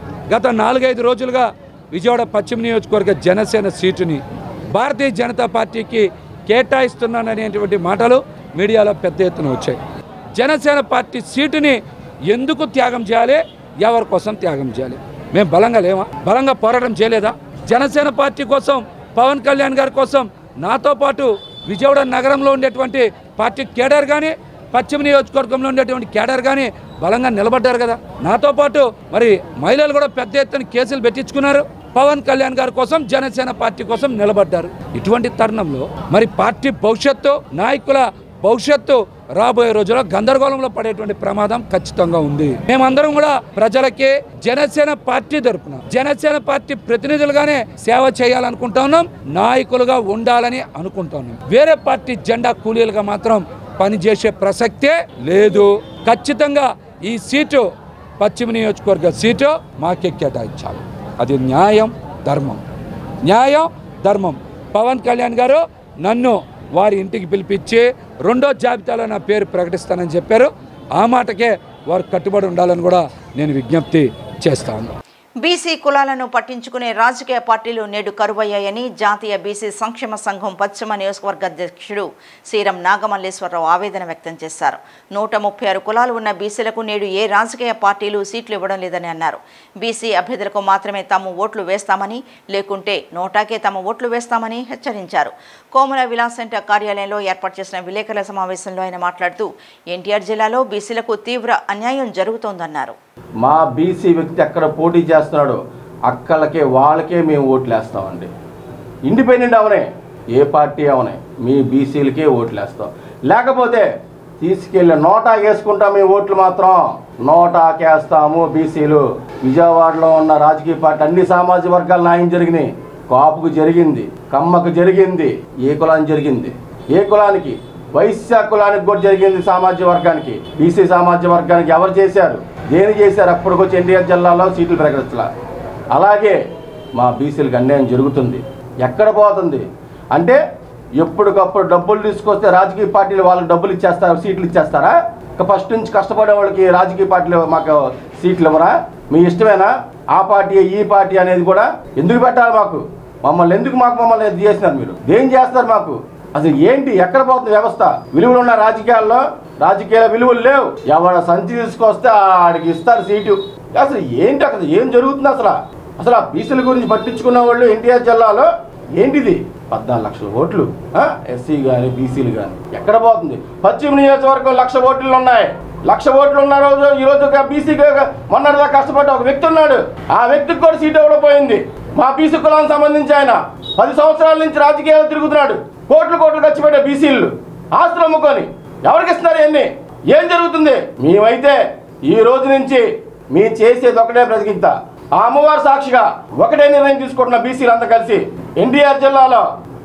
[SPEAKER 12] గత నాలుగైదు రోజులుగా విజయవాడ పశ్చిమ నియోజకవర్గ జనసేన సీటుని భారతీయ జనతా పార్టీకి కేటాయిస్తున్నాననేటువంటి మాటలు మీడియాలో పెద్ద ఎత్తున వచ్చాయి జనసేన పార్టీ సీటుని ఎందుకు త్యాగం చేయాలి ఎవరి కోసం త్యాగం చేయాలి మేము బలంగా లేమా బలంగా పోరాటం చేయలేదా జనసేన పార్టీ కోసం పవన్ కళ్యాణ్ గారి కోసం నాతో పాటు విజయవాడ నగరంలో ఉండేటువంటి పార్టీ కేడర్ కానీ పశ్చిమ నియోజకవర్గంలో ఉండేటువంటి కేడర్ కానీ బలంగా నిలబడ్డారు కదా నాతో పాటు మరి మహిళలు కూడా పెద్ద ఎత్తున కేసులు పెట్టించుకున్నారు పవన్ కళ్యాణ్ గారి కోసం జనసేన పార్టీ కోసం నిలబడ్డారు ఇటువంటి తరుణంలో మరి పార్టీ భవిష్యత్తు నాయకుల భవిష్యత్తు రాబోయే రోజుల్లో గందరగోళంలో పడేటువంటి ప్రమాదం ఖచ్చితంగా ఉంది మేమందరం కూడా ప్రజలకి జనసేన పార్టీ తరపున జనసేన పార్టీ ప్రతినిధులుగానే సేవ చేయాలనుకుంటా ఉన్నాం నాయకులుగా ఉండాలని అనుకుంటా ఉన్నాం వేరే పార్టీ జెండా కూలీలుగా మాత్రం పనిచేసే ప్రసక్తే లేదు ఖచ్చితంగా ఈ సీటు పశ్చిమ నియోజకవర్గ సీటు మాకే కేటాయించాలి అది న్యాయం ధర్మం న్యాయం ధర్మం పవన్ కళ్యాణ్ గారు నన్ను వారి ఇంటికి పిలిపించి రెండో జాబితాలో నా పేరు ప్రకటిస్తానని చెప్పారు ఆ మాటకే వారు కట్టుబడి ఉండాలని కూడా నేను విజ్ఞప్తి చేస్తాను
[SPEAKER 1] బీసీ కులాలను పట్టించుకునే రాజకీయ పార్టీలు నేడు కరువయ్యాయని జాతీయ బీసీ సంక్షేమ సంఘం పశ్చిమ నియోజకవర్గ అధ్యక్షుడు శ్రీరం నాగమల్లేశ్వరరావు ఆవేదన వ్యక్తం చేశారు నూట ముప్పై ఆరు కులాలు ఉన్న బీసీలకు నేడు ఏ రాజకీయ పార్టీలు సీట్లు ఇవ్వడం లేదని అన్నారు బీసీ అభ్యర్థులకు మాత్రమే తాము ఓట్లు వేస్తామని లేకుంటే నోటాకే తమ ఓట్లు వేస్తామని హెచ్చరించారు కోమల విలాస్ సెంటర్ కార్యాలయంలో ఏర్పాటు చేసిన విలేకరుల సమావేశంలో ఆయన మాట్లాడుతూ ఎన్టీఆర్ జిల్లాలో బీసీలకు తీవ్ర అన్యాయం జరుగుతోందన్నారు
[SPEAKER 13] మా బీసీ వ్యక్తి ఎక్కడ పోటీ చేస్తున్నాడో అక్కలకే వాళ్ళకే మేము ఓట్లు వేస్తామండి ఇండిపెండెంట్ అవనే ఏ పార్టీ అవనే మీ బీసీలకే ఓట్లు వేస్తాం లేకపోతే తీసుకెళ్ళి నోటా వేసుకుంటాం మీ ఓట్లు మాత్రం నోటాకేస్తాము బీసీలు విజయవాడలో ఉన్న రాజకీయ పార్టీ అన్ని సామాజిక వర్గాల న్యాయం జరిగినాయి కాపుకు జరిగింది కమ్మకు జరిగింది ఏ కులానికి జరిగింది ఏ కులానికి వైశ్య కులానికి కూడా జరిగింది సామాజిక వర్గానికి బీసీ సామాజిక వర్గానికి ఎవరు చేశారు దేని చేశారు అప్పటికొచ్చి ఎన్టీఆర్ జిల్లాలో సీట్లు ప్రకటించాల అలాగే మా బీసీలకు అన్యాయం జరుగుతుంది ఎక్కడ పోతుంది అంటే ఎప్పటికప్పుడు డబ్బులు తీసుకొస్తే రాజకీయ పార్టీలు వాళ్ళకి డబ్బులు ఇచ్చేస్తారు సీట్లు ఇచ్చేస్తారా ఇక ఫస్ట్ నుంచి కష్టపడే వాళ్ళకి రాజకీయ పార్టీలు మాకు సీట్లు ఇవ్వరా మీ ఇష్టమేనా ఆ పార్టీ ఈ పార్టీ అనేది కూడా ఎందుకు పెట్టాలి మాకు మమ్మల్ని ఎందుకు మాకు మమ్మల్ని ఇది చేసినారు మీరు ఏం చేస్తారు మాకు అసలు ఏంటి ఎక్కడ పోతుంది వ్యవస్థ విలువలు ఉన్న రాజకీయాల్లో రాజకీయ విలువలు లేవు ఎవడ సంచి తీసుకొస్తే ఆడికి ఇస్తారు సీటు అసలు ఏంటి అక్కడ ఏం జరుగుతుంది అసలు అసలు ఆ బీసీల గురించి పట్టించుకున్న వాళ్ళు ఎన్టీఆర్ జిల్లాలో ఏంటిది పద్నాలుగు లక్షల ఓట్లు ఎస్సీ కానీ బీసీలు కానీ ఎక్కడ పోతుంది పశ్చిమ నియోజకవర్గం లక్ష ఓట్లు ఉన్నాయి లక్ష ఓట్లు ఉన్న రోజు ఈ రోజు ఒక బీసీ మొన్నటిదా కష్టపడ్డ ఒక వ్యక్తి ఉన్నాడు ఆ వ్యక్తికి కూడా సీట్ ఇవ్వడం పోయింది మా బీసీ కులానికి సంబంధించి ఆయన పది సంవత్సరాల నుంచి రాజకీయాలు తిరుగుతున్నాడు కోట్లు కోట్లు ఖర్చు పెట్టే బీసీలు ఆస్తులు అమ్ముకొని ఎవరికి ఇస్తున్నారు ఇవన్నీ ఏం జరుగుతుంది మేమైతే ఈ రోజు నుంచి మీ చేసేది ఒకటే బ్రతికిద్దా ఆ అమ్మవారి సాక్షిగా ఒకటే నిర్ణయం తీసుకుంటున్న బీసీలు అంతా కలిసి ఎన్టీఆర్ జిల్లాలో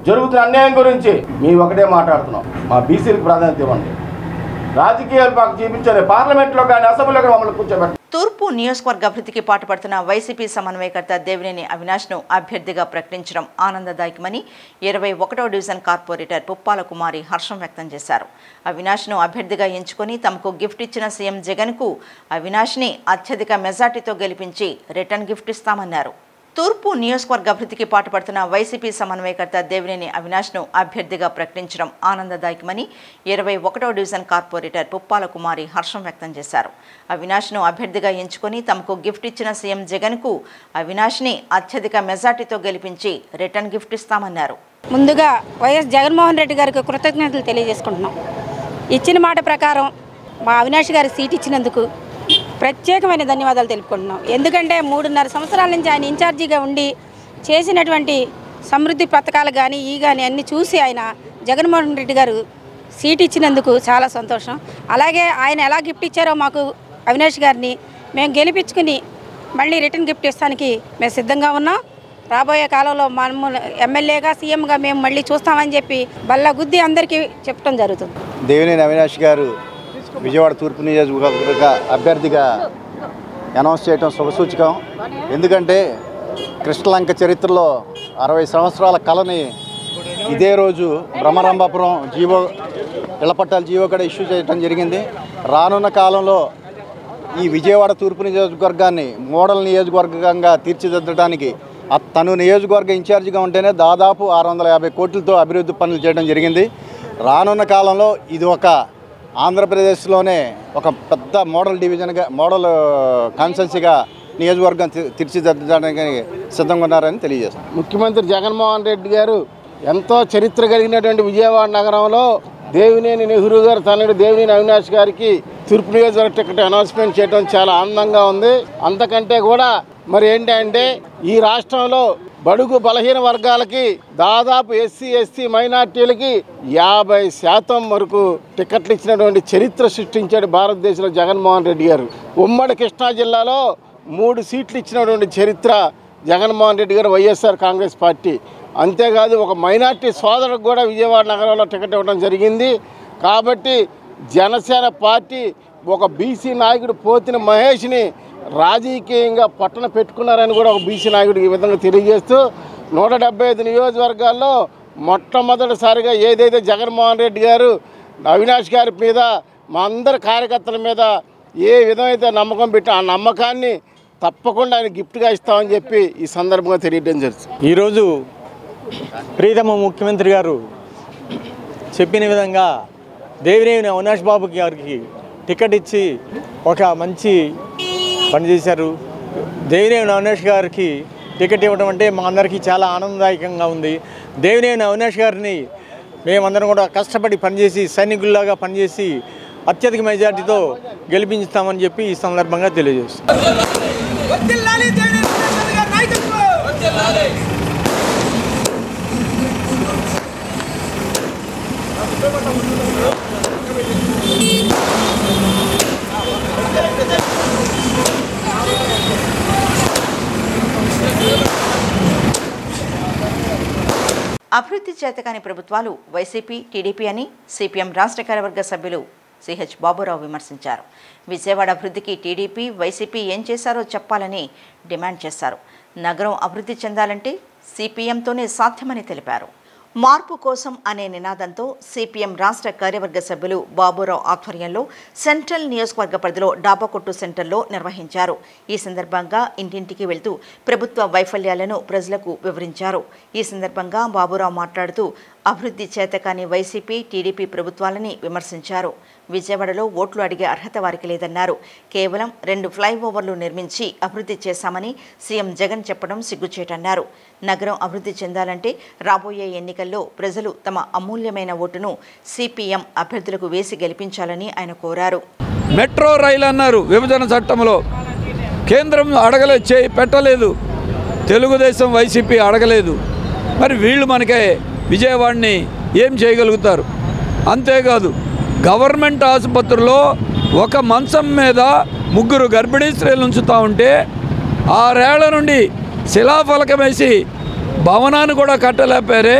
[SPEAKER 13] జరుగుతున్న అన్యాయం గురించి మేము ఒకటే మాట్లాడుతున్నాం మా బీసీలకు ప్రాధాన్యత ఇవ్వండి రాజకీయాలు మాకు చూపించండి పార్లమెంట్లో కానీ అసెంబ్లీలో కానీ మమ్మల్ని కూర్చోబెట్టండి
[SPEAKER 1] తూర్పు నియోజకవర్గ అభివృద్ధికి పాటుపడుతున్న వైసీపీ సమన్వయకర్త దేవినేని అవినాష్ను అభ్యర్థిగా ప్రకటించడం ఆనందదాయకమని ఇరవై ఒకటో డివిజన్ కార్పొరేటర్ పుప్పాల కుమారి హర్షం వ్యక్తం చేశారు అవినాష్ను అభ్యర్థిగా ఎంచుకొని తమకు గిఫ్ట్ ఇచ్చిన సీఎం జగన్కు అవినాష్ని అత్యధిక మెజార్టీతో గెలిపించి రిటర్న్ గిఫ్ట్ ఇస్తామన్నారు తూర్పు నియోజకవర్గ అభివృద్ధికి పాటుపడుతున్న వైసీపీ సమన్వయకర్త దేవినేని అవినాష్ను అభ్యర్థిగా ప్రకటించడం ఆనందదాయకమని ఇరవై ఒకటో డివిజన్ కార్పొరేటర్ పుప్పాల కుమారి హర్షం వ్యక్తం చేశారు అవినాష్ను అభ్యర్థిగా ఎంచుకొని తమకు గిఫ్ట్ ఇచ్చిన సీఎం జగన్కు అవినాష్ని అత్యధిక మెజార్టీతో గెలిపించి రిటర్న్ గిఫ్ట్ ఇస్తామన్నారు
[SPEAKER 14] ముందుగా వైఎస్ జగన్మోహన్ రెడ్డి గారికి కృతజ్ఞతలు తెలియజేసుకుంటున్నాం ఇచ్చిన మాట ప్రకారం మా అవినాష్ గారి సీట్ ఇచ్చినందుకు ప్రత్యేకమైన ధన్యవాదాలు తెలుపుకుంటున్నాం ఎందుకంటే మూడున్నర సంవత్సరాల నుంచి ఆయన ఇన్ఛార్జిగా ఉండి చేసినటువంటి సమృద్ధి పథకాలు కానీ ఈ కానీ అన్ని చూసి ఆయన జగన్మోహన్ రెడ్డి గారు సీట్ ఇచ్చినందుకు చాలా సంతోషం అలాగే ఆయన ఎలా గిఫ్ట్ ఇచ్చారో మాకు అవినాష్ గారిని మేము గెలిపించుకుని మళ్ళీ రిటర్న్ గిఫ్ట్ ఇస్తానికి మేము సిద్ధంగా ఉన్నాం రాబోయే కాలంలో మనము ఎమ్మెల్యేగా సీఎంగా మేము మళ్ళీ చూస్తామని చెప్పి బల్ల గుద్ది అందరికీ చెప్పడం జరుగుతుంది
[SPEAKER 15] దేవినేని అవినాష్ గారు విజయవాడ తూర్పు నియోజకవర్గ అభ్యర్థిగా అనౌన్స్ చేయడం శుభసూచకం ఎందుకంటే కృష్ణలంక చరిత్రలో అరవై సంవత్సరాల కళని ఇదే రోజు బ్రహ్మరంభాపురం జీవో ఇళ్లపట్టాల జీవో కూడా ఇష్యూ చేయడం జరిగింది రానున్న కాలంలో ఈ విజయవాడ తూర్పు నియోజకవర్గాన్ని మోడల్ నియోజకవర్గంగా తీర్చిదిద్దడానికి ఆ తను నియోజకవర్గ ఇన్ఛార్జిగా ఉంటేనే దాదాపు ఆరు వందల యాభై కోట్లతో అభివృద్ధి పనులు చేయడం జరిగింది రానున్న కాలంలో ఇది ఒక ఆంధ్రప్రదేశ్లోనే ఒక పెద్ద మోడల్ డివిజన్గా మోడల్ కాన్స్టెన్సీగా నియోజకవర్గం తీ- తీర్చిదిద్దడానికి సిద్ధంగా ఉన్నారని తెలియజేస్తాను
[SPEAKER 5] ముఖ్యమంత్రి జగన్మోహన్ రెడ్డి గారు ఎంతో చరిత్ర కలిగినటువంటి విజయవాడ నగరంలో దేవినేని నెహ్రూ గారు తనయుడు దేవినేని అవినాష్ గారికి తూర్పు నియోజకవర్గ టికెట్ అనౌన్స్మెంట్ చేయడం చాలా ఆనందంగా ఉంది అంతకంటే కూడా మరి ఏంటంటే ఈ రాష్ట్రంలో బడుగు బలహీన వర్గాలకి దాదాపు ఎస్సీ ఎస్టీ మైనార్టీలకి యాభై శాతం వరకు టికెట్లు ఇచ్చినటువంటి చరిత్ర సృష్టించాడు భారతదేశంలో జగన్మోహన్ రెడ్డి గారు ఉమ్మడి కృష్ణా జిల్లాలో మూడు సీట్లు ఇచ్చినటువంటి చరిత్ర జగన్మోహన్ రెడ్డి గారు వైఎస్ఆర్ కాంగ్రెస్ పార్టీ అంతేకాదు ఒక మైనార్టీ సోదరుకు కూడా విజయవాడ నగరంలో టికెట్ ఇవ్వడం జరిగింది కాబట్టి జనసేన పార్టీ ఒక బీసీ నాయకుడు పోతిన మహేష్ని రాజకీయంగా పట్టణ పెట్టుకున్నారని కూడా ఒక బీసీ నాయకుడు ఈ విధంగా తెలియజేస్తూ నూట డెబ్బై ఐదు నియోజకవర్గాల్లో మొట్టమొదటిసారిగా ఏదైతే జగన్మోహన్ రెడ్డి గారు అవినాష్ గారి మీద మా అందరి కార్యకర్తల మీద ఏ విధమైతే నమ్మకం పెట్టి ఆ నమ్మకాన్ని తప్పకుండా ఆయన గిఫ్ట్గా ఇస్తామని చెప్పి ఈ సందర్భంగా తెలియడం జరుగుతుంది
[SPEAKER 16] ఈరోజు ప్రీతమ ముఖ్యమంత్రి గారు చెప్పిన విధంగా దేవినేని అవినాష్ బాబు గారికి టికెట్ ఇచ్చి ఒక మంచి పని చేశారు దేవినేని అవినాష్ గారికి టికెట్ ఇవ్వడం అంటే మా అందరికీ చాలా ఆనందదాయకంగా ఉంది దేవినేని అవినాష్ గారిని మేమందరం కూడా కష్టపడి పనిచేసి సైనికుల్లాగా పనిచేసి అత్యధిక మెజార్టీతో గెలిపించుతామని చెప్పి ఈ సందర్భంగా తెలియజేస్తాం
[SPEAKER 1] అభివృద్ధి చేతకాని ప్రభుత్వాలు వైసీపీ టీడీపీ అని సిపిఎం రాష్ట్ర కార్యవర్గ సభ్యులు సిహెచ్ బాబురావు విమర్శించారు విజయవాడ అభివృద్ధికి టీడీపీ వైసీపీ ఏం చేశారో చెప్పాలని డిమాండ్ చేశారు నగరం అభివృద్ధి చెందాలంటే సిపిఎంతోనే సాధ్యమని తెలిపారు మార్పు కోసం అనే నినాదంతో సిపిఎం రాష్ట్ర కార్యవర్గ సభ్యులు బాబురావు ఆధ్వర్యంలో సెంట్రల్ నియోజకవర్గ పరిధిలో డాబా కొట్టు సెంటర్లో నిర్వహించారు ఈ సందర్భంగా ఇంటింటికి వెళ్తూ ప్రభుత్వ వైఫల్యాలను ప్రజలకు వివరించారు ఈ సందర్భంగా బాబురావు మాట్లాడుతూ అభివృద్ధి చేతకాని వైసీపీ టీడీపీ ప్రభుత్వాలని విమర్శించారు విజయవాడలో ఓట్లు అడిగే అర్హత వారికి లేదన్నారు కేవలం రెండు ఫ్లైఓవర్లు నిర్మించి అభివృద్ధి చేశామని సీఎం జగన్ చెప్పడం సిగ్గుచేటన్నారు నగరం అభివృద్ధి చెందాలంటే రాబోయే ఎన్నికల్లో ప్రజలు తమ అమూల్యమైన ఓటును సిపిఎం అభ్యర్థులకు వేసి గెలిపించాలని ఆయన కోరారు
[SPEAKER 12] మెట్రో రైలు అన్నారు విభజన చట్టంలో కేంద్రం అడగలే చే పెట్టలేదు తెలుగుదేశం వైసీపీ అడగలేదు మరి వీళ్ళు మనకే విజయవాడని ఏం చేయగలుగుతారు అంతేకాదు గవర్నమెంట్ ఆసుపత్రిలో ఒక మంచం మీద ముగ్గురు గర్భిణీ స్త్రీలు ఉంచుతూ ఉంటే ఆరేళ్ల నుండి శిలాఫలకం వేసి భవనాన్ని కూడా కట్టలేపారే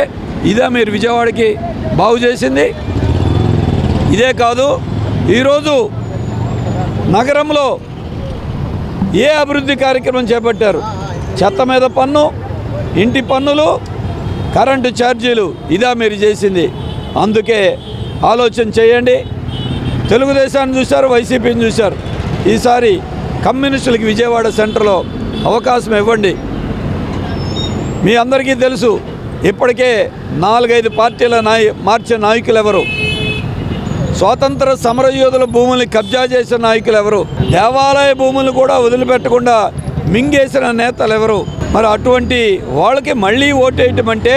[SPEAKER 17] ఇదే మీరు విజయవాడకి బాగు చేసింది ఇదే కాదు ఈరోజు నగరంలో ఏ అభివృద్ధి కార్యక్రమం చేపట్టారు చెత్త మీద పన్ను ఇంటి పన్నులు కరెంటు ఛార్జీలు ఇదా మీరు చేసింది అందుకే ఆలోచన చేయండి తెలుగుదేశాన్ని చూశారు వైసీపీని చూశారు ఈసారి కమ్యూనిస్టులకి విజయవాడ సెంటర్లో అవకాశం ఇవ్వండి మీ అందరికీ తెలుసు ఇప్పటికే నాలుగైదు పార్టీల నాయ మార్చే నాయకులు ఎవరు స్వాతంత్ర సమరయోధుల భూముల్ని కబ్జా చేసిన నాయకులు ఎవరు దేవాలయ భూములను కూడా వదిలిపెట్టకుండా మింగేసిన నేతలు ఎవరు మరి అటువంటి వాళ్ళకి మళ్ళీ ఓటేయటం అంటే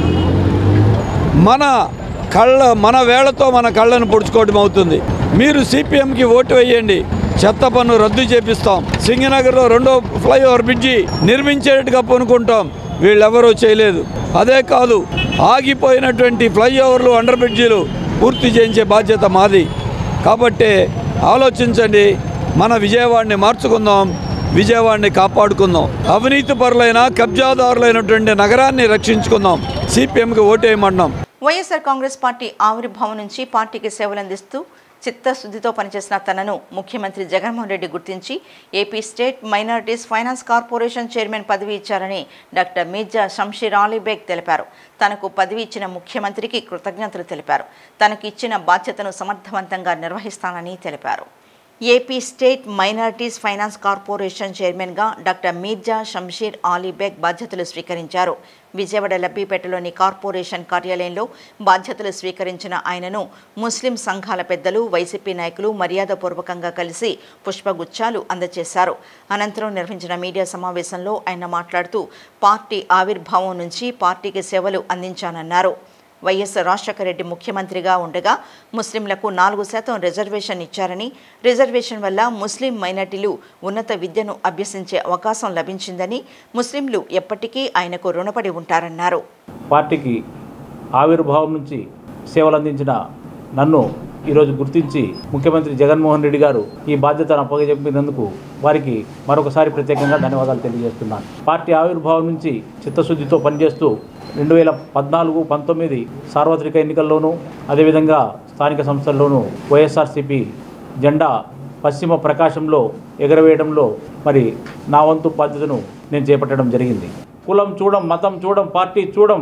[SPEAKER 17] మన కళ్ళ మన వేళతో మన కళ్ళను పొడుచుకోవడం అవుతుంది మీరు సిపిఎంకి ఓటు వేయండి చెత్త పన్ను రద్దు చేపిస్తాం సింగనగర్లో రెండో ఫ్లైఓవర్ బ్రిడ్జి నిర్మించేట్టుగా పనుకుంటాం వీళ్ళెవరూ చేయలేదు అదే కాదు ఆగిపోయినటువంటి ఫ్లైఓవర్లు అండర్ బ్రిడ్జీలు పూర్తి చేయించే బాధ్యత మాది కాబట్టి ఆలోచించండి మన విజయవాడని మార్చుకుందాం విజయవాడని కాపాడుకుందాం అవినీతి పరులైన కబ్జాదారులైనటువంటి నగరాన్ని రక్షించుకుందాం సిపిఎంకి ఓటేయమన్నాం
[SPEAKER 1] వైఎస్ఆర్ కాంగ్రెస్ పార్టీ ఆవిర్భావం నుంచి పార్టీకి సేవలందిస్తూ చిత్తశుద్ధితో పనిచేసిన తనను ముఖ్యమంత్రి జగన్మోహన్ రెడ్డి గుర్తించి AP state minorities finance corporation chairman పదవి ఇచ్చారని డాక్టర్ మీర్జా షంషీర్ అలీబేగ్ తెలిపారు తనకు పదవి ఇచ్చిన ముఖ్యమంత్రికి కృతజ్ఞతలు తెలిపారు తనకు ఇచ్చిన బాధ్యతను సమర్థవంతంగా నిర్వహిస్తానని తెలిపారు AP state minorities finance corporation చైర్మన్గా డాక్టర్ మీర్జా షంషీర్ ఆలీబేగ్ బాధ్యతలు స్వీకరించారు విజయవాడ లబ్బీపేటలోని కార్పొరేషన్ కార్యాలయంలో బాధ్యతలు స్వీకరించిన ఆయనను ముస్లిం సంఘాల పెద్దలు వైసీపీ నాయకులు మర్యాదపూర్వకంగా కలిసి పుష్పగుచ్చాలు అందజేశారు అనంతరం నిర్వహించిన మీడియా సమావేశంలో ఆయన మాట్లాడుతూ పార్టీ ఆవిర్భావం నుంచి పార్టీకి సేవలు అందించానన్నారు వైఎస్ రాజశేఖర రెడ్డి ముఖ్యమంత్రిగా ఉండగా ముస్లింలకు నాలుగు శాతం రిజర్వేషన్ ఇచ్చారని రిజర్వేషన్ వల్ల ముస్లిం మైనార్టీలు ఉన్నత విద్యను అభ్యసించే అవకాశం లభించిందని ముస్లింలు ఎప్పటికీ ఆయనకు రుణపడి ఉంటారన్నారు
[SPEAKER 18] పార్టీకి ఆవిర్భావం నుంచి సేవలు అందించిన నన్ను ఈరోజు గుర్తించి ముఖ్యమంత్రి జగన్మోహన్ రెడ్డి గారు ఈ బాధ్యతను అప్పగజెప్పినందుకు వారికి మరొకసారి ప్రత్యేకంగా ధన్యవాదాలు తెలియజేస్తున్నాను పార్టీ ఆవిర్భావం నుంచి చిత్తశుద్ధితో పనిచేస్తూ రెండు వేల పద్నాలుగు పంతొమ్మిది సార్వత్రిక ఎన్నికల్లోనూ అదేవిధంగా స్థానిక సంస్థల్లోనూ వైఎస్ఆర్సీపీ జెండా పశ్చిమ ప్రకాశంలో ఎగరవేయడంలో మరి నా వంతు బాధ్యతను నేను చేపట్టడం జరిగింది కులం చూడం మతం చూడం పార్టీ చూడం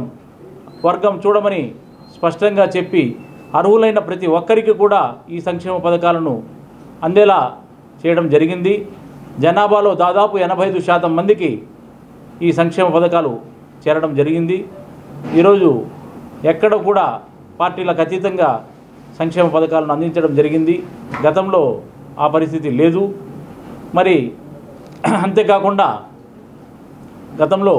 [SPEAKER 18] వర్గం చూడమని స్పష్టంగా చెప్పి అర్హులైన ప్రతి ఒక్కరికి కూడా ఈ సంక్షేమ పథకాలను అందేలా చేయడం జరిగింది జనాభాలో దాదాపు ఎనభై ఐదు శాతం మందికి ఈ సంక్షేమ పథకాలు చేరడం జరిగింది ఈరోజు ఎక్కడ కూడా పార్టీలకు అతీతంగా సంక్షేమ పథకాలను అందించడం జరిగింది గతంలో ఆ పరిస్థితి లేదు మరి అంతేకాకుండా గతంలో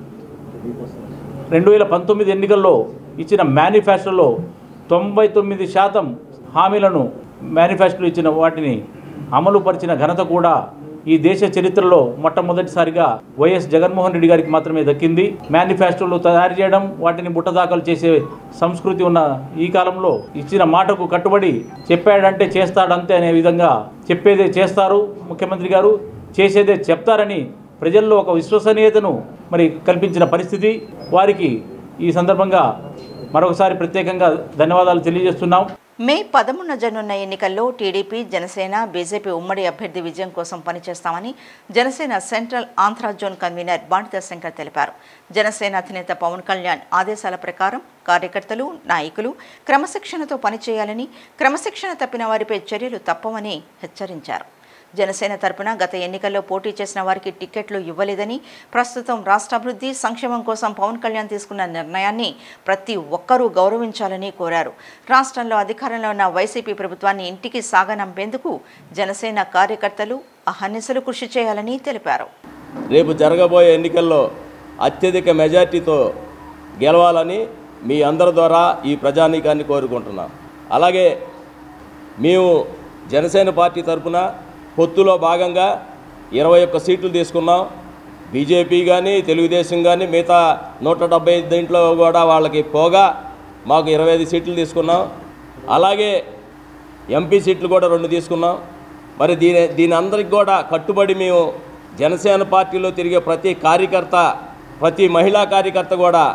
[SPEAKER 18] రెండు వేల పంతొమ్మిది ఎన్నికల్లో ఇచ్చిన మేనిఫెస్టోలో తొంభై తొమ్మిది శాతం హామీలను మేనిఫెస్టోలో ఇచ్చిన వాటిని అమలు పరిచిన ఘనత కూడా ఈ దేశ చరిత్రలో మొట్టమొదటిసారిగా వైఎస్ జగన్మోహన్ రెడ్డి గారికి మాత్రమే దక్కింది మేనిఫెస్టోలు తయారు చేయడం వాటిని బుట్టదాఖలు చేసే సంస్కృతి ఉన్న ఈ కాలంలో ఇచ్చిన మాటకు కట్టుబడి చెప్పాడంటే చేస్తాడంతే అనే విధంగా చెప్పేదే చేస్తారు ముఖ్యమంత్రి గారు చేసేదే చెప్తారని ప్రజల్లో ఒక విశ్వసనీయతను మరి కల్పించిన పరిస్థితి వారికి ఈ సందర్భంగా మరొకసారి ప్రత్యేకంగా ధన్యవాదాలు తెలియజేస్తున్నాం
[SPEAKER 1] మే పదమూడున జరగనున్న ఎన్నికల్లో టీడీపీ జనసేన బీజేపీ ఉమ్మడి అభ్యర్థి విజయం కోసం పనిచేస్తామని Janasena central Andhra zone convener Banitha Shankar తెలిపారు జనసేన అధినేత పవన్ కళ్యాణ్ ఆదేశాల ప్రకారం కార్యకర్తలు నాయకులు క్రమశిక్షణతో పనిచేయాలని క్రమశిక్షణ తప్పిన వారిపై చర్యలు తప్పవని హెచ్చరించారు జనసేన తరపున గత ఎన్నికల్లో పోటీ చేసిన వారికి టికెట్లు ఇవ్వలేదని ప్రస్తుతం రాష్ట్రాభివృద్ధి సంక్షేమం కోసం పవన్ కళ్యాణ్ తీసుకున్న నిర్ణయాన్ని ప్రతి ఒక్కరూ గౌరవించాలని కోరారు రాష్ట్రంలో అధికారంలో ఉన్న వైసీపీ ప్రభుత్వాన్ని ఇంటికి సాగనంపేందుకు జనసేన కార్యకర్తలు అహర్నిశలు కృషి చేయాలని తెలిపారు
[SPEAKER 13] రేపు జరగబోయే ఎన్నికల్లో అత్యధిక మెజార్టీతో గెలవాలని మీ అందరి ద్వారా ఈ ప్రజానీకాన్ని కోరుకుంటున్నాం అలాగే మేము జనసేన పార్టీ తరఫున పొత్తులో భాగంగా ఇరవై ఒక్క సీట్లు తీసుకున్నాం బీజేపీ కానీ తెలుగుదేశం కానీ మిగతా నూట డెబ్బై దీంట్లో కూడా వాళ్ళకి పోగా మాకు ఇరవై ఐదు సీట్లు తీసుకున్నాం అలాగే ఎంపీ సీట్లు కూడా రెండు తీసుకున్నాం మరి దీని దీని అందరికి కూడా కట్టుబడి మేము జనసేన పార్టీలో తిరిగే ప్రతి కార్యకర్త ప్రతి మహిళా కార్యకర్త కూడా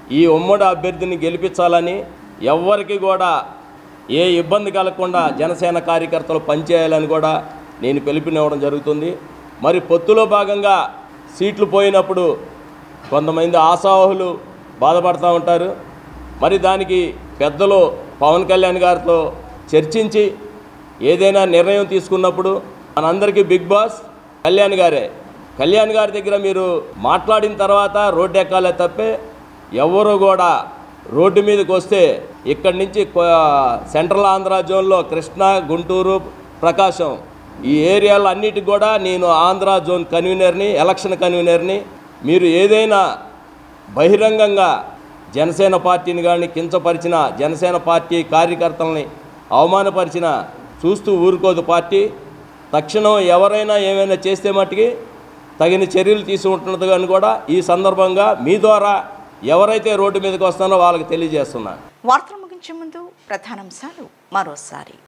[SPEAKER 19] ఈ ఉమ్మడి అభ్యర్థిని గెలిపించాలని ఎవ్వరికి కూడా ఏ ఇబ్బంది కలగకుండా జనసేన కార్యకర్తలు పనిచేయాలని కూడా నేను పిలుపునివ్వడం జరుగుతుంది మరి పొత్తులో భాగంగా సీట్లు పోయినప్పుడు కొంతమంది ఆశావహులు బాధపడుతూ ఉంటారు మరి దానికి పెద్దలు పవన్ కళ్యాణ్ గారితో చర్చించి ఏదైనా నిర్ణయం తీసుకున్నప్పుడు మనందరికీ బిగ్ బాస్ కళ్యాణ్ గారే కళ్యాణ్ గారి దగ్గర మీరు మాట్లాడిన తర్వాత రోడ్డు ఎక్కాలే తప్పే ఎవరు కూడా రోడ్డు మీదకి వస్తే ఇక్కడి నుంచి కొ- సెంట్రల్ ఆంధ్ర జోన్లో కృష్ణా గుంటూరు ప్రకాశం ఈ ఏరియాలో అన్నిటికి కూడా నేను ఆంధ్ర జోన్ కన్వీనర్ని ఎలక్షన్ కన్వీనర్ని మీరు ఏదైనా బహిరంగంగా జనసేన పార్టీని కానీ కించపరిచిన జనసేన పార్టీ కార్యకర్తల్ని అవమానపరిచిన చూస్తూ ఊరుకోదు పార్టీ తక్షణం ఎవరైనా ఏమైనా చేస్తే మట్టుకి తగిన చర్యలు తీసుకుంటున్నది అని కూడా ఈ సందర్భంగా మీ ద్వారా ఎవరైతే రోడ్డు మీదకి వస్తారో వాళ్ళకి తెలియజేస్తున్నా
[SPEAKER 1] వార్తలు ముగించే ముందు ప్రధానాంశాలు మరోసారి